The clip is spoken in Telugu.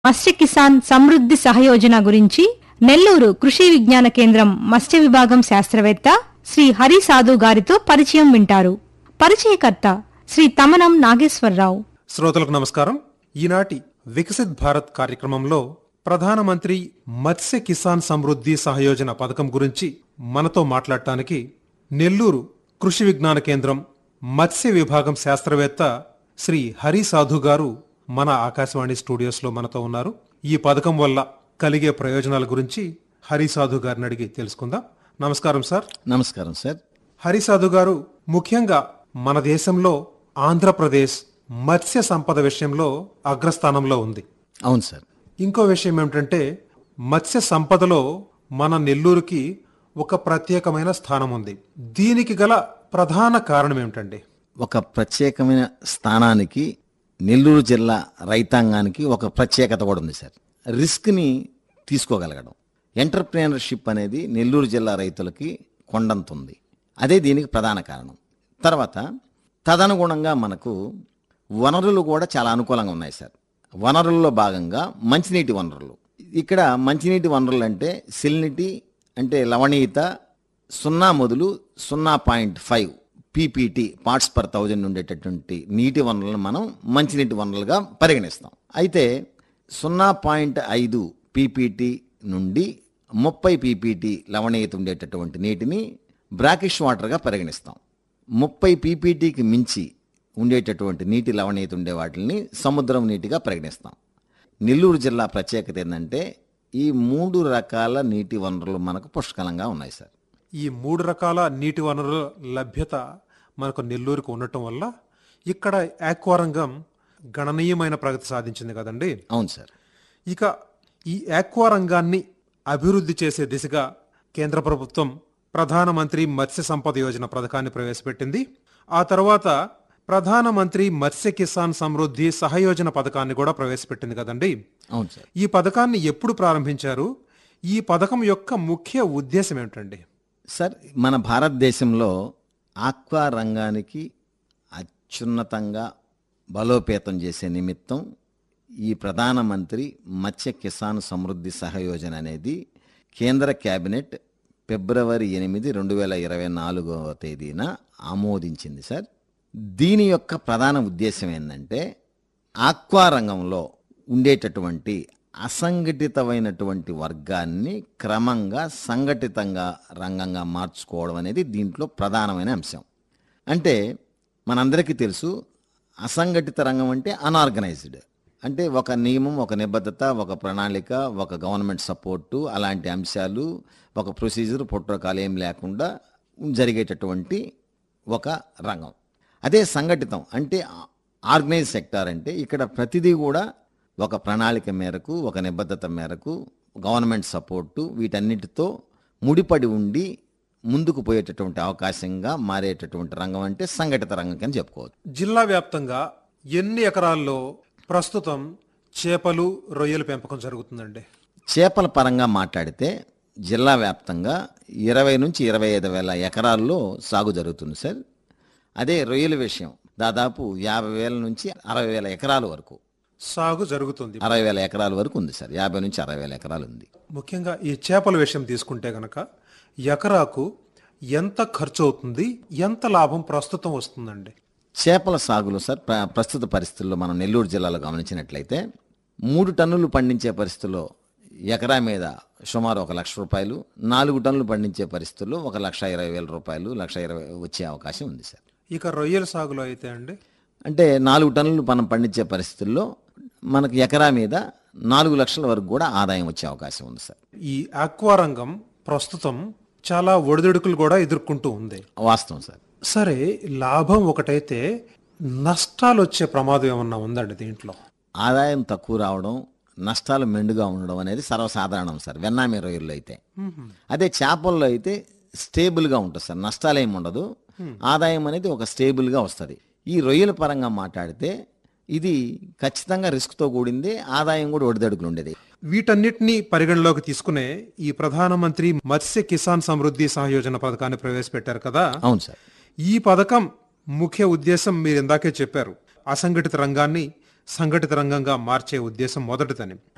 మత్స్య కిసాన్ సమృద్ధి సహయోజన గురించి నెల్లూరు కృషి విజ్ఞాన కేంద్రం మత్స్య విభాగం శాస్త్రవేత్త శ్రీ హరి సాధు గారితో పరిచయం వింటారు పరిచయకర్త శ్రీ తమనం నాగేశ్వరరావు శ్రోతలకు నమస్కారం ఈనాటి వికసిత్ భారత్ కార్యక్రమంలో ప్రధానమంత్రి మత్స్య కిసాన్ సమృద్ధి సహయోజన పథకం గురించి మనతో మాట్లాడటానికి నెల్లూరు కృషి విజ్ఞాన కేంద్రం మత్స్య విభాగం శాస్త్రవేత్త శ్రీ హరి సాధు గారు మన ఆకాశవాణి స్టూడియోస్లో మనతో ఉన్నారు ఈ పథకం వల్ల కలిగే ప్రయోజనాల గురించి హరి సాధు గారిని అడిగి తెలుసుకుందాం నమస్కారం సార్ నమస్కారం సార్ హరిసాధు గారు ముఖ్యంగా మన దేశంలో ఆంధ్రప్రదేశ్ మత్స్య సంపద విషయంలో అగ్రస్థానంలో ఉంది అవును సార్ ఇంకో విషయం ఏమిటంటే మత్స్య సంపదలో మన నెల్లూరుకి ఒక ప్రత్యేకమైన స్థానం ఉంది దీనికి గల ప్రధాన కారణం ఏమిటండి ఒక ప్రత్యేకమైన స్థానానికి నెల్లూరు జిల్లా రైతాంగానికి ఒక ప్రత్యేకత కూడా ఉంది సార్ రిస్క్ని తీసుకోగలగడం ఎంటర్ప్రీనర్షిప్ అనేది నెల్లూరు జిల్లా రైతులకి కొండంత ఉంది అదే దీనికి ప్రధాన కారణం తర్వాత తదనుగుణంగా మనకు వనరులు కూడా చాలా అనుకూలంగా ఉన్నాయి సార్ వనరుల్లో భాగంగా మంచినీటి వనరులు ఇక్కడ మంచినీటి వనరులు అంటే సిల్నిటీ అంటే లవణీయత సున్నా మొదలు సున్నా point five PPT parts per thousand ఉండేటటువంటి నీటి వనరులను మనం మంచినీటి వనరులుగా పరిగణిస్తాం అయితే సున్నా పాయింట్ ఐదు పీపీటీ నుండి ముప్పై పీపీటీ లవణీయత ఉండేటటువంటి నీటిని బ్రాకిష్ వాటర్గా పరిగణిస్తాం ముప్పై పీపీటీకి మించి ఉండేటటువంటి నీటి లవణీయత ఉండే వాటిని సముద్రం నీటిగా పరిగణిస్తాం నెల్లూరు జిల్లా ప్రత్యేకత ఏంటంటే ఈ మూడు రకాల నీటి వనరులు మనకు పుష్కలంగా ఉన్నాయి సార్ ఈ మూడు రకాల నీటి వనరుల లభ్యత మనకు నెల్లూరుకు ఉండటం వల్ల ఇక్కడ ఆక్వా రంగం గణనీయమైన ప్రగతి సాధించింది కదండి అవును సార్ ఇక ఈ ఆక్వా రంగాన్ని అభివృద్ధి చేసే దిశగా కేంద్ర ప్రభుత్వం ప్రధానమంత్రి మత్స్య సంపద యోజన పథకాన్ని ప్రవేశపెట్టింది ఆ తర్వాత ప్రధానమంత్రి మత్స్య కిసాన్ సమృద్ధి సహయోజన పథకాన్ని కూడా ప్రవేశపెట్టింది కదండి అవును సార్ ఈ పథకాన్ని ఎప్పుడు ప్రారంభించారు ఈ పథకం యొక్క ముఖ్య ఉద్దేశం ఏమిటండి సార్ మన భారతదేశంలో ఆక్వా రంగానికి అత్యున్నతంగా బలోపేతం చేసే నిమిత్తం ఈ ప్రధానమంత్రి మత్స్య కిసాన్ సమృద్ధి సహయోజన అనేది కేంద్ర కేబినెట్ ఫిబ్రవరి ఎనిమిది రెండు వేల ఇరవై నాలుగవ తేదీన ఆమోదించింది సార్ దీని యొక్క ప్రధాన ఉద్దేశం ఏంటంటే ఆక్వా రంగంలో ఉండేటటువంటి అసంఘటితమైనటువంటి వర్గాన్ని క్రమంగా సంఘటితంగా రంగంగా మార్చుకోవడం అనేది దీంట్లో ప్రధానమైన అంశం అంటే మనందరికీ తెలుసు అసంఘటిత రంగం అంటే అనార్గనైజ్డ్ అంటే ఒక నియమం ఒక నిబద్ధత ఒక ప్రణాళిక ఒక గవర్నమెంట్ సపోర్టు అలాంటి అంశాలు ఒక ప్రొసీజర్ ప్రోటోకాల్ ఏం లేకుండా జరిగేటటువంటి ఒక రంగం అదే సంఘటితం అంటే ఆర్గనైజ్ సెక్టార్ అంటే ఇక్కడ ప్రతిదీ కూడా ఒక ప్రణాళిక మేరకు ఒక నిబద్ధత మేరకు గవర్నమెంట్ సపోర్టు వీటన్నిటితో ముడిపడి ఉండి ముందుకు పోయేటటువంటి అవకాశంగా మారేటటువంటి రంగం అంటే సంఘటిత రంగం అని చెప్పుకోవచ్చు జిల్లా వ్యాప్తంగా ఎన్ని ఎకరాల్లో ప్రస్తుతం చేపలు రొయ్యల పెంపకం జరుగుతుందండి చేపల పరంగా మాట్లాడితే జిల్లా వ్యాప్తంగా ఇరవై నుంచి ఇరవై ఐదు వేల ఎకరాల్లో సాగు జరుగుతుంది సార్ అదే రొయ్యల విషయం దాదాపు యాభై వేల నుంచి అరవై వేల ఎకరాల వరకు సాగు జరుగుతుంది అరవై వేల ఎకరాల వరకు ఉంది సార్ యాభై నుంచి అరవై వేల ఎకరాలు ఉంది ముఖ్యంగా ఈ చేపల విషయం తీసుకుంటే గనక ఎకరాకు ఎంత ఖర్చు అవుతుంది ఎంత లాభం ప్రస్తుతం వస్తుందండి చేపల సాగులో సార్ ప్ర- ప్రస్తుత పరిస్థితుల్లో మనం నెల్లూరు జిల్లాలో గమనించినట్లయితే మూడు టన్నులు పండించే పరిస్థితుల్లో ఎకరా మీద సుమారు ఒక లక్ష రూపాయలు నాలుగు టన్నులు పండించే పరిస్థితుల్లో ఒక లక్ష ఇరవై వేల రూపాయలు లక్ష ఇరవై వచ్చే అవకాశం ఉంది సార్ ఇక రొయ్యల సాగులో అయితే అండి అంటే నాలుగు టన్నులు మనం పండించే పరిస్థితుల్లో మనకు ఎకరా మీద నాలుగు లక్షల వరకు కూడా ఆదాయం వచ్చే అవకాశం ఉంది సార్ ఈ ఆక్వా రంగం ప్రస్తుతం చాలా ఒడిదుడుకులు కూడా ఎదుర్కొంటూ ఉంది వాస్తవం సార్ సరే లాభం ఒకటైతే నష్టాలు వచ్చే ప్రమాదం ఏమన్నా ఉందండి దీంట్లో ఆదాయం తక్కువ రావడం నష్టాలు మెండుగా ఉండడం అనేది సర్వసాధారణం సార్ వెన్నామి రొయ్యల్లో అయితే అదే చేపల్లో అయితే స్టేబుల్గా ఉంటుంది సార్ నష్టాలు ఏమి ఉండదు ఆదాయం అనేది ఒక స్టేబుల్గా వస్తుంది ఈ రొయ్యల పరంగా మాట్లాడితే ఇది ఖచ్చితంగా రిస్క్తో కూడింది ఆదాయం కూడా ఒడిదడుకులు ఉండేది వీటన్నిటిని పరిగణలోకి తీసుకునే ఈ ప్రధానమంత్రి మత్స్య కిసాన్ సమృద్ధి సహయోజన పథకాన్ని ప్రవేశపెట్టారు కదా అవును సార్ ఈ పథకం ముఖ్య ఉద్దేశం మీరు ఇందాకే చెప్పారు అసంఘటిత రంగాన్ని సంఘటిత రంగంగా మార్చే ఉద్దేశం మొదటిదని